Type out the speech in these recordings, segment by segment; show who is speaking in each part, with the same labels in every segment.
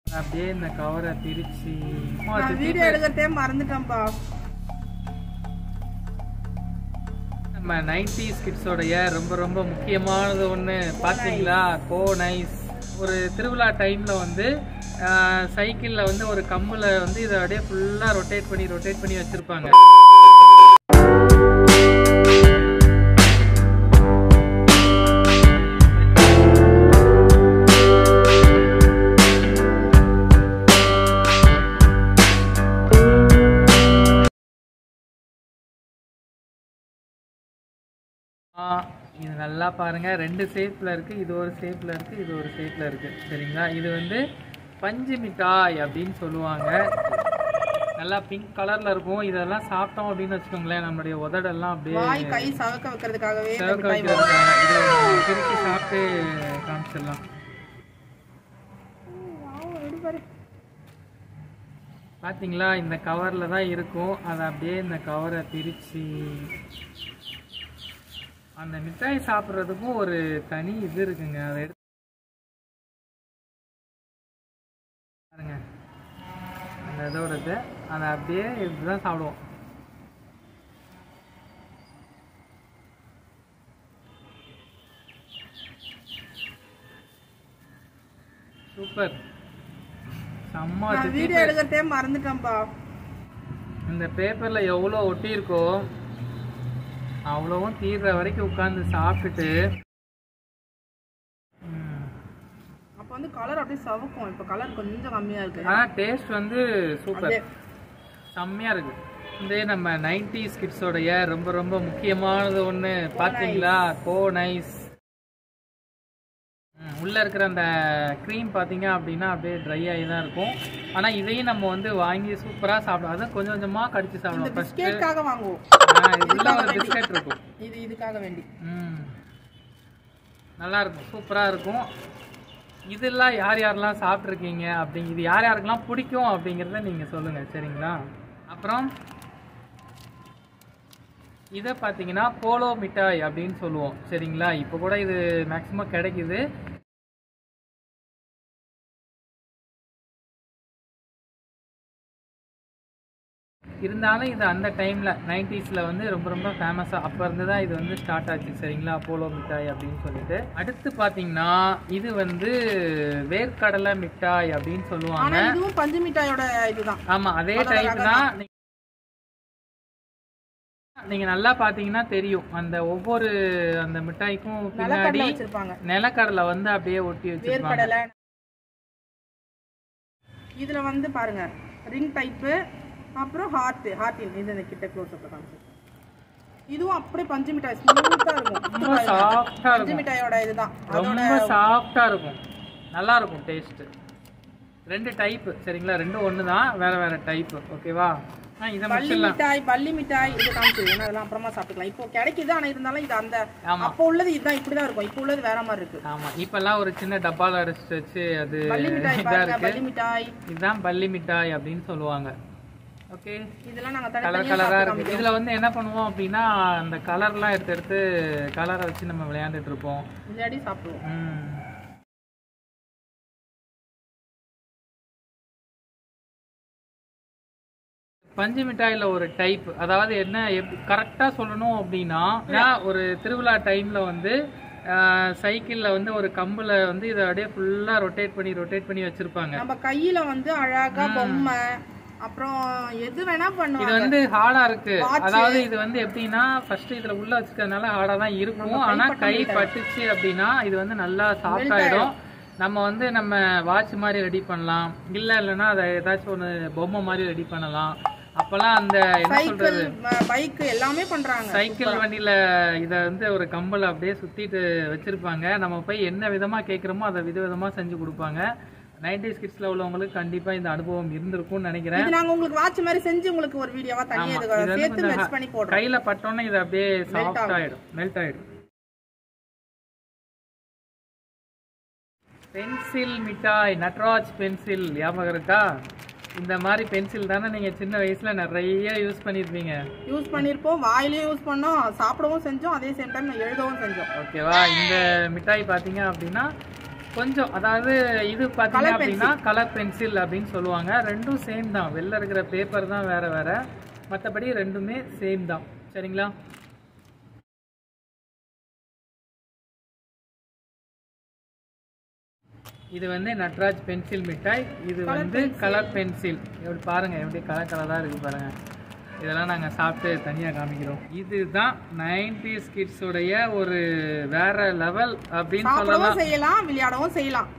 Speaker 1: அப்படியே இந்த கவரை பிரிச்சு
Speaker 2: நான் வீடியோ எடுக்கிறதே மறந்துட்டேன்ப்பா
Speaker 1: நம்ம நைன்டிஸ் கிட்ஸோடைய ரொம்ப ரொம்ப முக்கியமானது ஒன்று பார்த்தீங்களா கோ நைஸ் ஒரு திருவிழா டைமில் வந்து சைக்கிளில் வந்து ஒரு கம்பில் வந்து இதை அப்படியே ஃபுல்லாக ரொட்டேட் பண்ணி ரொட்டேட் பண்ணி வச்சுருப்பாங்க ஆ, இது நல்லா பாருங்க ரெண்டு ஷேப்ல இருக்கு இது ஒரு ஷேப்ல இருக்கு இது ஒரு ஷேப்ல இருக்கு சரிங்களா இது வந்து பஞ்சு மிட்டாய் அப்படின்னு சொல்லுவாங்க நல்லா பிங்க் கலர்ல இருக்கும் இதெல்லாம் சாப்பிட்டோம் அப்படின்னு வச்சுக்கோங்களேன் நம்மளுடைய உதடெல்லாம் அப்படியே
Speaker 2: வாய் கை சவக்க வைக்கிறதுக்காகவே இந்த
Speaker 1: சிவக்க
Speaker 2: மிட்டாய்
Speaker 1: வைக்கிறதுக்காக இதை நம்ம பிரிச்சு சாப்பிட்டு காமிச்சிடலாம்
Speaker 2: வாவ், எப்படி பாரு.
Speaker 1: பாத்தீங்களா இந்த கவர்ல தான் இருக்கும் அதை அப்படியே இந்த கவரை பிரிச்சு அந்த மிட்டாய் சாப்பிட்றதுக்கும் ஒரு தனி இது இருக்குங்க அதை எடுத்து பாருங்க அந்த இதோட இது அதை அப்படியே இதுதான் சாப்பிடுவோம் சூப்பர் செம்ம
Speaker 2: நான் வீடியோ எடுக்கிறதே மறந்துட்டேன்ப்பா
Speaker 1: இந்த பேப்பர்ல எவ்வளோ ஒட்டியிருக்கோ அவ்வளவும் தீர்ற வரைக்கும் உட்காந்து சாப்பிட்டுட்டு ம்.
Speaker 2: அப்ப வந்து கலர் அப்படியே சவக்கும் இப்ப கலர் கொஞ்சம் கம்மியா இருக்கு
Speaker 1: ஆனா டேஸ்ட் வந்து சூப்பர்
Speaker 2: அப்படியே
Speaker 1: செம்மையா இருக்கு இந்த நம்ம நைன்டிஸ் கிட்ஸோடைய ரொம்ப ரொம்ப முக்கியமானது ஒண்ணு பாத்தீங்களா கோ நைஸ் உள்ள இருக்கிற அந்த க்ரீம் பாத்தீங்க அப்படின்னா அப்படியே ட்ரை ஆகி தான் இருக்கும் ஆனா இதையும் நம்ம வந்து வாங்கி சூப்பரா சாப்பிடுவோம் அதான் கொஞ்சம் கொஞ்சமா கடிச்சு
Speaker 2: இந்த
Speaker 1: சாப்பிடுவோம் ஃபர்ஸ்ட்
Speaker 2: பிஸ்கெட்காக வாங்குவோம்
Speaker 1: உள்ள ஒரு பிஸ்கட் இருக்கும்
Speaker 2: இது இதுக்காக வேண்டி
Speaker 1: ம் நல்லா இருக்கும் சூப்பராக இருக்கும் இதெல்லாம் யார் யாரெல்லாம் சாப்பிட்ருக்கீங்க அப்படிங்க இது யார் யாருக்கெல்லாம் பிடிக்கும் அப்படிங்கிறத நீங்கள் சொல்லுங்கள் சரிங்களா அப்புறம் இதை பார்த்தீங்கன்னா போலோ மிட்டாய் அப்படின்னு சொல்லுவோம் சரிங்களா இப்போ கூட இது மேக்ஸிமம் கிடைக்குது இருந்தாலும் இது அந்த டைமில் நைன்டிஸில் வந்து ரொம்ப ரொம்ப ஃபேமஸாக அப்போ இருந்து தான் இது வந்து ஸ்டார்ட் ஆச்சு சரிங்களா போலோ மிட்டாய் அப்படின்னு சொல்லிட்டு அடுத்து பார்த்தீங்கன்னா இது வந்து வேர்க்கடலை மிட்டாய் அப்படின்னு சொல்லுவாங்க
Speaker 2: ஆனா இதுவும் பஞ்சு மிட்டாயோட இதுதான்
Speaker 1: ஆமாம் அதே டைப் தான் நீ- நீங்க நல்லா பாத்தீங்கன்னா தெரியும் அந்த ஒவ்வொரு அந்த மிட்டாய்க்கும் பின்னாடி
Speaker 2: நிலக்கடலை வச்சிருப்பாங்க
Speaker 1: நிலக்கடலை வந்து அப்படியே ஒட்டி வச்சிருப்பாங்க
Speaker 2: வேர்க்கடலை இதுல வந்து பாருங்க ரிங் டைப்பு அப்புறம் ஹார்ட் ஹார்டின் இது இந்த கிட்ட க்ளோஸ் அப்ல காமிச்சு இதுவும் அப்படியே பஞ்சு மிட்டாய் ஸ்மூத்தா இருக்கும்
Speaker 1: ரொம்ப சாஃப்டா
Speaker 2: பஞ்சு
Speaker 1: இருக்கும்
Speaker 2: மிட்டாயோட இதுதான்
Speaker 1: ரொம்ப சாஃப்டா இருக்கும் நல்லா இருக்கும் டேஸ்ட் ரெண்டு டைப் சரிங்களா ரெண்டும் ஒன்று தான் வேற வேற டைப் ஓகேவா ஆ இதை
Speaker 2: பள்ளி
Speaker 1: முடிச்சிடலாம்
Speaker 2: மிட்டாய் பள்ளி மிட்டாய் இது காமிச்சு ஏன்னா அதெல்லாம் அப்புறமா சாப்பிட்டுக்கலாம் இப்போ கிடைக்குது ஆனா இருந்தாலும் இது அந்த
Speaker 1: ஆமா.
Speaker 2: அப்போ உள்ளது இதுதான் இப்படிதான் இருக்கும் இப்போ உள்ளது வேற மாதிரி இருக்கு
Speaker 1: ஆமா இப்பெல்லாம் ஒரு சின்ன டப்பால அடைச்சிட்டு வச்சு அது
Speaker 2: பள்ளி மிட்டாய்
Speaker 1: இதா
Speaker 2: பாருங்க
Speaker 1: இருக்கு
Speaker 2: பள்ளி மிட்டாய்
Speaker 1: இதுதான் பள்ளி மிட்டாய் அப்படின்னு சொல்லுவாங்க ஓகே
Speaker 2: இதெல்லாம் நாங்க
Speaker 1: கலர்
Speaker 2: தனித்தனியா
Speaker 1: கலரா
Speaker 2: சாப்பிட்டு
Speaker 1: இருக்கு இதுல வந்து என்ன பண்ணுவோம் அப்படின்னா அந்த கலர்லாம் எடுத்து எடுத்து கலரை வச்சு நம்ம விளையாண்டுட்டு இருப்போம்
Speaker 2: இல்லாடி சாப்பிடுவோம்
Speaker 1: ம். பஞ்சு மிட்டாயில ஒரு டைப் அதாவது என்ன கரெக்டா சொல்லணும் அப்படின்னா நான் ஒரு திருவிழா டைம்ல வந்து சைக்கிள்ல வந்து ஒரு கம்புல வந்து இதை அப்படியே ஃபுல்லா ரொட்டேட் பண்ணி ரொட்டேட் பண்ணி வச்சிருப்பாங்க
Speaker 2: நம்ம கையில வந்து அழகா பொம்மை அப்புறம் எது வேணா
Speaker 1: இது
Speaker 2: பண்ணுவாங்க
Speaker 1: வந்து ஹார்டா இருக்கு
Speaker 2: Watch.
Speaker 1: அதாவது இது வந்து எப்படின்னா ஃபர்ஸ்ட் இதுல உள்ள வச்சுக்கிறதுனால ஹார்டா தான் இருக்கும் ஆனா கை பட்டுச்சு அப்படின்னா இது வந்து நல்லா சாஃப்ட் ஆயிடும் நம்ம வந்து நம்ம வாட்ச் மாதிரி ரெடி பண்ணலாம் இல்ல இல்லைன்னா அதை ஏதாச்சும் ஒன்று பொம்மை மாதிரி ரெடி பண்ணலாம் அப்பெல்லாம் அந்த என்ன
Speaker 2: சைக்கிள்
Speaker 1: சொல்றது
Speaker 2: பைக் எல்லாமே பண்றாங்க
Speaker 1: சைக்கிள் வண்டியில இத வந்து ஒரு கம்பல் அப்படியே சுத்திட்டு வச்சிருப்பாங்க நம்ம போய் என்ன விதமா கேக்குறோமோ அதை விதவிதமா செஞ்சு கொடுப்பாங்க நைன்டிஸ் கிட்ஸ்ல உள்ளவங்களுக்கு கண்டிப்பா இந்த அனுபவம் இருந்திருக்கும்னு நினைக்கிறேன்
Speaker 2: இது நாங்க உங்களுக்கு வாட்ச் மாதிரி செஞ்சு உங்களுக்கு ஒரு வீடியோவா தனியா
Speaker 1: ஆமா.
Speaker 2: இது
Speaker 1: இது வந்து
Speaker 2: சேர்த்து
Speaker 1: கொஞ்சம்
Speaker 2: மெர்ஜ் பண்ணி போடுறோம்
Speaker 1: கையில பட்டோன்னே இது அப்படியே சாஃப்ட் ஆயிடும் மெல்ட் ஆயிடும் பென்சில் மிட்டாய் நட்ராஜ் பென்சில் ஞாபகம் இருக்கா இந்த மாதிரி பென்சில் தானே நீங்க சின்ன வயசுல நிறைய யூஸ் பண்ணிருப்பீங்க
Speaker 2: யூஸ் பண்ணிருப்போம் வாயிலையும் யூஸ் பண்ணோம் சாப்பிடவும் செஞ்சோம் அதே சேம் டைம் எழுதவும் செஞ்சோம்
Speaker 1: ஓகேவா இந்த மிட்டாய் பாத்தீங்க அப்படின்னா கொஞ்சம் அதாவது இது பார்த்தீங்க
Speaker 2: Colour
Speaker 1: அப்படின்னா கலர் பென்சில் அப்படின்னு சொல்லுவாங்க ரெண்டும் சேம் தான் வெளில இருக்கிற பேப்பர் தான் வேற வேற மற்றபடி ரெண்டுமே சேம் தான் சரிங்களா இது வந்து நட்ராஜ் பென்சில் மிட்டாய் இது வந்து கலர் பென்சில் எப்படி பாருங்க எப்படி கலர் கலராக இருக்கு பாருங்க இதெல்லாம் நாங்கள் சாப்பிட்டு தனியாக காமிக்கிறோம் இதுதான் நைன்டிஸ் கிட்ஸுடைய ஒரு வேற லெவல் அப்படின்னு சொல்லலாம்
Speaker 2: சாப்பிடவும் செய்யலாம் விளையாடவும் செய்யலாம்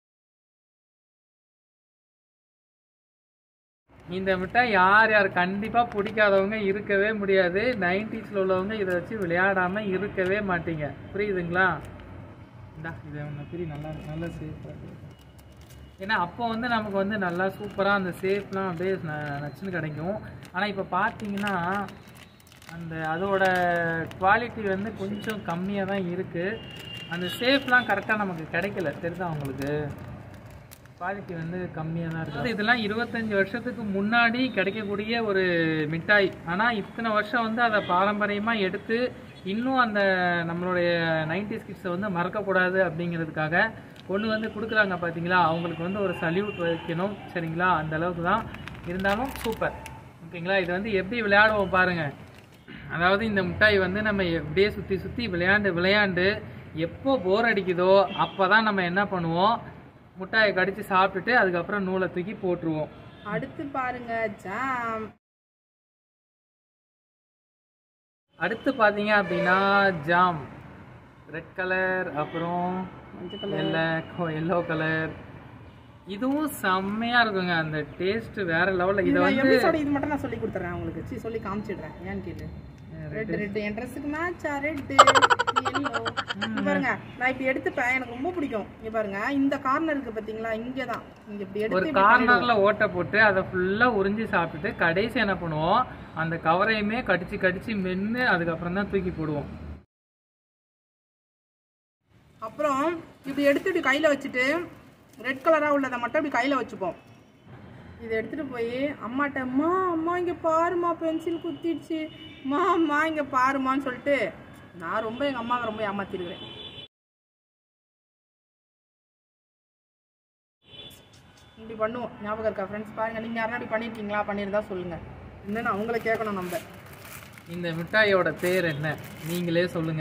Speaker 1: இந்த மிட்டாய் யார் யார் கண்டிப்பா பிடிக்காதவங்க இருக்கவே முடியாது நைன்டிஸ்ல உள்ளவங்க இதை வச்சு விளையாடாம இருக்கவே மாட்டீங்க புரியுதுங்களா இந்தா இது ஒன்று பிரி நல்லா நல்ல சேஃபாக ஏன்னா அப்போ வந்து நமக்கு வந்து நல்லா சூப்பராக அந்த சேஃப்லாம் அப்படியே ந- நச்சுன்னு கிடைக்கும் ஆனால் இப்போ பார்த்தீங்கன்னா அந்த அதோட குவாலிட்டி வந்து கொஞ்சம் கம்மியாக தான் இருக்குது அந்த சேஃப்லாம் கரெக்டாக நமக்கு கிடைக்கல தெரியுதா உங்களுக்கு குவாலிட்டி வந்து கம்மியாக தான் இருக்குது இதெல்லாம் இருபத்தஞ்சி வருஷத்துக்கு முன்னாடி கிடைக்கக்கூடிய ஒரு மிட்டாய் ஆனால் இத்தனை வருஷம் வந்து அதை பாரம்பரியமாக எடுத்து இன்னும் அந்த நம்மளுடைய நைன்டிஸ் கிட்ஸை வந்து மறக்கக்கூடாது அப்படிங்கிறதுக்காக கொண்டு வந்து கொடுக்குறாங்க பார்த்தீங்களா அவங்களுக்கு வந்து ஒரு சல்யூட் வைக்கணும் சரிங்களா அந்த அளவுக்கு தான் இருந்தாலும் சூப்பர் ஓகேங்களா இது வந்து எப்படி விளையாடுவோம் பாருங்க அதாவது இந்த மிட்டாய் வந்து நம்ம எப்படியே சுற்றி சுற்றி விளையாண்டு விளையாண்டு எப்போ போர் அடிக்குதோ அப்போ தான் நம்ம என்ன பண்ணுவோம் முட்டாயை கடிச்சு சாப்பிட்டுட்டு அதுக்கப்புறம் நூலை தூக்கி போட்டுருவோம்
Speaker 2: அடுத்து பாருங்க ஜாம்
Speaker 1: அடுத்து பார்த்தீங்க அப்படின்னா ஜாம் ரெட் கலர் அப்புறம்
Speaker 2: மஞ்சள்
Speaker 1: வெள்ளை எல்லோ கலர் இதுவும் செம்மையா இருக்குங்க அந்த டேஸ்ட் வேற லெவல்ல இதை
Speaker 2: நான்
Speaker 1: வந்து
Speaker 2: எப்படி சொல்ல இது மட்டும் நான் சொல்லி கொடுத்துறேன் உங்களுக்கு சீ சொல்லி காமிச்சிடுறேன் ஏன்னு கேளு ரெட் ரெட் என் ட்ரெஸ்ஸுக்கு மேட்சா ரெட் எல்லோ பாருங்க நான் இப்படி எடுத்துப்பேன் எனக்கு ரொம்ப பிடிக்கும் இங்க பாருங்க இந்த கார்னர் இருக்கு பாத்தீங்களா இங்க தான் இங்க இப்படி
Speaker 1: ஒரு
Speaker 2: எடுத்து இப்படி
Speaker 1: கார்னர்ல ஓட்டை போட்டு அதை ஃபுல்லா உறிஞ்சி சாப்பிட்டுட்டு கடைசி என்ன பண்ணுவோம் அந்த கவரையுமே கடிச்சு கடிச்சு மென்னு அதுக்கப்புறம் தான் தூக்கி போடுவோம்
Speaker 2: அப்புறம் இப்படி எடுத்து இப்படி கையில வச்சுட்டு ரெட் கலரா உள்ளதை மட்டும் இப்படி கையில வச்சுப்போம் இதை எடுத்துட்டு போய் அம்மாட்ட அம்மா அம்மா இங்க பாருமா பென்சில் குத்திடுச்சு அம்மா அம்மா இங்க பாருமான்னு சொல்லிட்டு நான் ரொம்ப எங்க அம்மாவை ரொம்ப ஏமாத்திருக்கிறேன் இப்படி பண்ணுவோம் ஞாபகம் இருக்கா ஃப்ரெண்ட்ஸ் பாருங்க நீங்க யாரும் இப்படி பண்ணிருக்கீங்களா பண்ணியிருந்தா சொல்லுங்க என்னன்னு அவங்கள கேட்கணும் நம்ம
Speaker 1: இந்த மிட்டாயோட பேர் என்ன நீங்களே சொல்லுங்க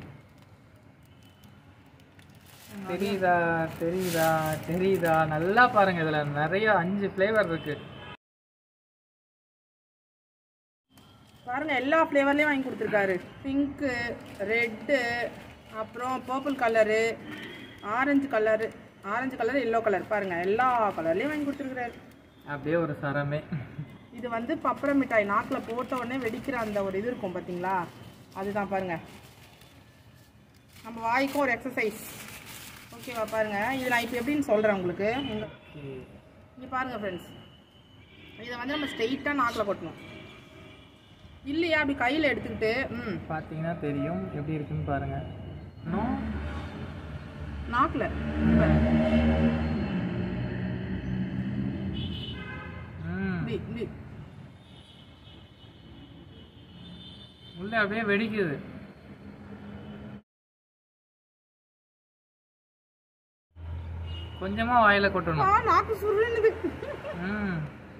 Speaker 1: தெரியுதா தெரியுதா தெரியுதா நல்லா பாருங்க இதுல நிறைய அஞ்சு ஃப்ளேவர் இருக்கு
Speaker 2: பாருங்க எல்லா ஃப்ளேவர்லேயும் வாங்கி கொடுத்துருக்காரு பிங்க்கு ரெட்டு அப்புறம் purple colour orange colour orange colour yellow colour பாருங்க எல்லா கலர்லேயும் வாங்கி கொடுத்துருக்காரு
Speaker 1: அப்படியே ஒரு சரமே
Speaker 2: இது வந்து பப்பர மிட்டாய் நாக்கில் போட்ட உடனே வெடிக்கிற அந்த ஒரு இது இருக்கும் பார்த்தீங்களா அதுதான் பாருங்க நம்ம வாய்க்கும் ஒரு எக்ஸசைஸ் ஓகேவா பாருங்க இது நான் இப்போ எப்படின்னு சொல்கிறேன் உங்களுக்கு இங்கே பாருங்க ஃப்ரெண்ட்ஸ் இதை வந்து நம்ம ஸ்ட்ரெயிட்டாக நாக்கில் கொட்டணும் இல்லையா அப்படி கையில் எடுத்துக்கிட்டு ம்
Speaker 1: பார்த்தீங்கன்னா தெரியும் எப்படி இருக்குன்னு பாருங்க இன்னும்
Speaker 2: நாக்கில்
Speaker 1: ம்,
Speaker 2: இப்படி இப்படி
Speaker 1: உள்ள அப்படியே வெடிக்குது கொஞ்சமா வாயில கொட்டணும்
Speaker 2: ஆ நாக்கு சுருணுது
Speaker 1: ம்.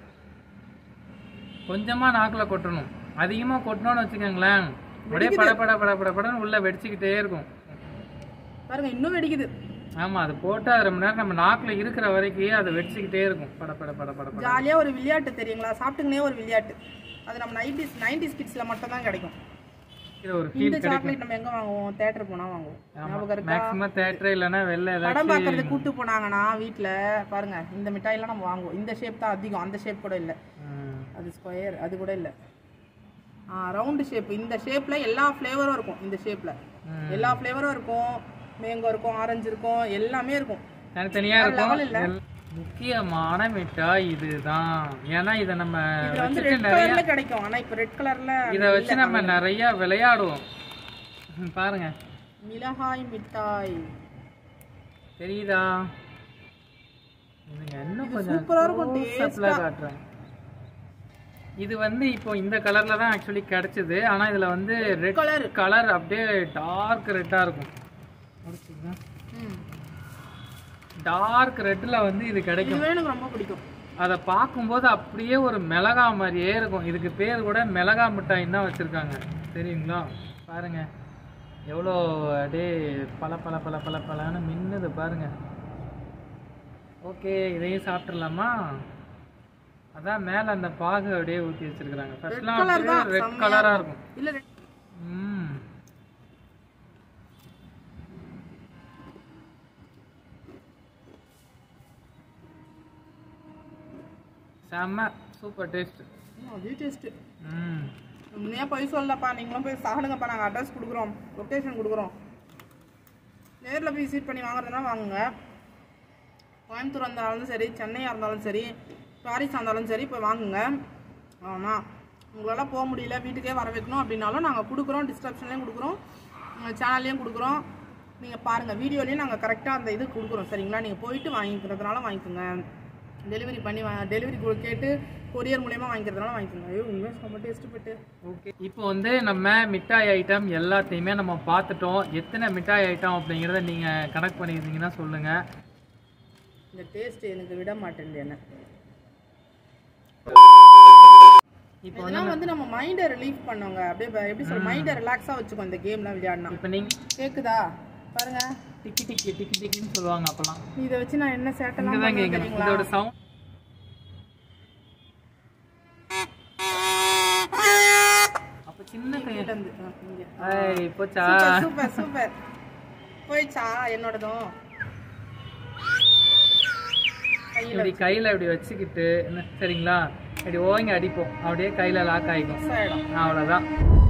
Speaker 1: கொஞ்சமா நாக்குல கொட்டணும் அதிகமா கொட்டணும்னு வச்சுக்கோங்களேன் அப்படியே பட பட பட பட படன்னு உள்ள வெடிச்சுக்கிட்டே இருக்கும்
Speaker 2: பாருங்க இன்னும் வெடிக்குது
Speaker 1: ஆமா அது போட்டு அது ரொம்ப நேரம் நம்ம நாக்குல இருக்கிற வரைக்கும் அது வெடிச்சுக்கிட்டே இருக்கும் பட பட பட பட பட
Speaker 2: ஜாலியாக ஒரு விளையாட்டு தெரியுங்களா சாப்பிட்டுங்கனே ஒரு விளையாட்டு அது நம்ம நைன்டிஸ் நைன்டிஸ் கிட்ஸில் மட்டும் தான் கிடைக்கும்
Speaker 1: இது ஒரு
Speaker 2: இந்த
Speaker 1: ஃபீல் கிடைக்கும்
Speaker 2: சாக்லேட் நம்ம எங்கே வாங்குவோம் தேட்டர் போனால் வாங்குவோம் ஞாபகம் இருக்கா
Speaker 1: மேக்ஸிமம் தேட்டர் இல்லைன்னா வெளில
Speaker 2: படம்
Speaker 1: ஏதாச்சும்
Speaker 2: பார்க்கறது கூட்டு போனாங்கன்னா வீட்டில் பாருங்க இந்த மிட்டாயெல்லாம் நம்ம வாங்குவோம் இந்த ஷேப் தான் அதிகம் அந்த ஷேப் கூட இல்லை
Speaker 1: ம்.
Speaker 2: அது ஸ்கொயர் அது கூட இல்லை ஆ ரவுண்டு ஷேப் இந்த ஷேப்பில் எல்லா ஃப்ளேவரும் இருக்கும் இந்த ஷேப்பில்
Speaker 1: ம்.
Speaker 2: எல்லா ஃப்ளேவரும் இருக்கும் மேங்கோ இருக்கும் ஆரஞ்சு இருக்கும் எல்லாமே இருக்கும்
Speaker 1: தனித்தனியா
Speaker 2: level
Speaker 1: இருக்கும்
Speaker 2: இல்ல.
Speaker 1: எல்- முக்கியமான மிட்டாய் இதுதான் ஏன்னா இதை நம்ம
Speaker 2: இதுல வந்து
Speaker 1: வச்சுட்டு
Speaker 2: ரெட்
Speaker 1: நிறைய
Speaker 2: கலர்ல கிடைக்கும் ஆனா இப்ப ரெட் கலர்ல
Speaker 1: இதை வச்சு நம்ம நிறைய விளையாடுவோம் ம், பாருங்க
Speaker 2: மிளகாய் மிட்டாய்
Speaker 1: தெரியுதா இதுங்க இன்னும் கொஞ்சம்
Speaker 2: சூப்பரா இருக்கும்,
Speaker 1: close-up-ல காட்டுறேன் இது வந்து இப்போ இந்த கலர்ல தான் ஆக்சுவலி கிடைச்சது ஆனா இதுல வந்து ரெட்
Speaker 2: கலர்
Speaker 1: கலர் அப்படியே டார்க் ரெட்டா இருக்கும் முடிச்சுக்கங்க.
Speaker 2: ம்
Speaker 1: டார்க் ரெட்டில் வந்து இது கிடைக்கும்
Speaker 2: இதுவே எனக்கு ரொம்ப பிடிக்கும்
Speaker 1: அதை பார்க்கும்போது அப்படியே ஒரு மிளகா மாதிரியே இருக்கும் இதுக்கு பேர் கூட மிளகா மிட்டாயின்னு தான் வச்சுருக்காங்க தெரியுங்களா பாருங்க எவ்வளோ அப்படியே பல பல பல பல பலன்னு மின்னுது பாருங்க ஓகே இதையும் சாப்பிட்றலாமா அதான் மேலே அந்த பாகு அப்படியே ஊற்றி வச்சிருக்கிறாங்க ஃபர்ஸ்ட்லாம்
Speaker 2: கலர் தான்
Speaker 1: ரெட்
Speaker 2: செம்மையா
Speaker 1: கலராக
Speaker 2: இருக்கும்.
Speaker 1: இருக்கும்
Speaker 2: இல்ல ரெட்
Speaker 1: ம் செம்ம சூப்பர் டேஸ்ட்
Speaker 2: அதே டேஸ்ட்
Speaker 1: ம்
Speaker 2: உண்மையாக போய் சொல்லப்பா நீங்களும் போய் சாப்பிடுங்கப்பா நாங்கள் அட்ரஸ் கொடுக்குறோம் லொக்கேஷன் கொடுக்குறோம் நேரில் போய் விசிட் பண்ணி வாங்குறதுனா வாங்குங்க கோயம்புத்தூர் இருந்தாலும் சரி சென்னையாக இருந்தாலும் சரி பாரிஸாக இருந்தாலும் சரி போய் வாங்குங்க ஆமாம் உங்களால் போக முடியல வீட்டுக்கே வர வைக்கணும் அப்படின்னாலும் நாங்கள் கொடுக்குறோம் டிஸ்கிரிப்ஷன்லேயும் கொடுக்குறோம் சேனல்லையும் கொடுக்குறோம் நீங்கள் பாருங்கள் வீடியோலேயும் நாங்கள் கரெக்டாக அந்த இது கொடுக்குறோம் சரிங்களா நீங்கள் போயிட்டு வாங்கிக்கிறதுனால வாங்கிக்கோங்க டெலிவரி பண்ணி வா டெலிவரி கேட்டு கொரியர் மூலயமா வாங்கிக்கிறதுனால வாங்கிக்கோங்க ஐயோ உண்மையாக செம்ம டேஸ்ட்டு போட்டு
Speaker 1: ஓகே இப்போ வந்து நம்ம மிட்டாய் ஐட்டம் எல்லாத்தையுமே நம்ம பார்த்துட்டோம் எத்தனை மிட்டாய் ஐட்டம் அப்படிங்கிறத நீங்கள் கணக்கு பண்ணியிருந்தீங்கன்னா சொல்லுங்கள்
Speaker 2: இந்த டேஸ்ட் எனக்கு விட மாட்டேங்குது என்ன
Speaker 1: இப்போ
Speaker 2: இதெல்லாம் வந்து நம்ம மைண்டை ரிலீஃப் பண்ணோங்க அப்படியே ப- எப்படி சொல்ற மைண்டை ரிலாக்ஸாக வச்சுக்கோ இந்த கேம்லாம் விளையாடினா
Speaker 1: இப்போ நீங்கள்
Speaker 2: கேக்குதா பாருங்க
Speaker 1: டிக்கி டிக்கி டிக்கி டிக்கின்னு சொல்லுவாங்க அப்போல்லாம்
Speaker 2: இதை வச்சு நான் என்ன
Speaker 1: இங்கே
Speaker 2: சேட்டெல்லாம்
Speaker 1: தான்
Speaker 2: பண்ணுவேன்
Speaker 1: கேட்கணும்
Speaker 2: தெரியுங்களா
Speaker 1: இதோட சவுண்ட் அப்போ சின்ன கையை
Speaker 2: கிட்ட இருந்து, ஆ, இங்க.
Speaker 1: ஐய் போச்சா
Speaker 2: சூப்பர் சூப்பர் சூப்பர் போயிடுச்சா என்னோடதும் கையில
Speaker 1: இப்படி கையில் இப்படி வச்சுக்கிட்டு என்ன சரிங்களா இப்படி ஓங்கி அடிப்போம் அப்படியே கையில் லாக் ஆகிக்கும்
Speaker 2: மிஸ் ஆயிடும்
Speaker 1: அவ்வளோதான்